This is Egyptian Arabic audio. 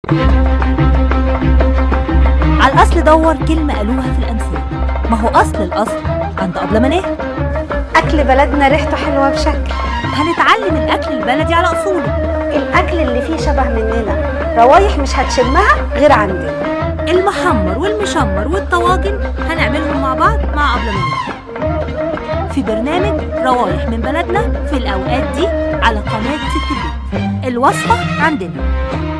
على الأصل دور كلمة قالوها في الأمثال ما هو أصل الأصل عند قبل ما نهر أكل بلدنا ريحته حلوة بشكل هنتعلم الأكل البلدي على أصوله الأكل اللي فيه شبه مننا روايح مش هتشمها غير عندنا المحمر والمشمر والطواجن هنعملهم مع بعض مع قبل ما نهر في برنامج روايح من بلدنا في الأوقات دي على قناة ست البيت الوصفة عندنا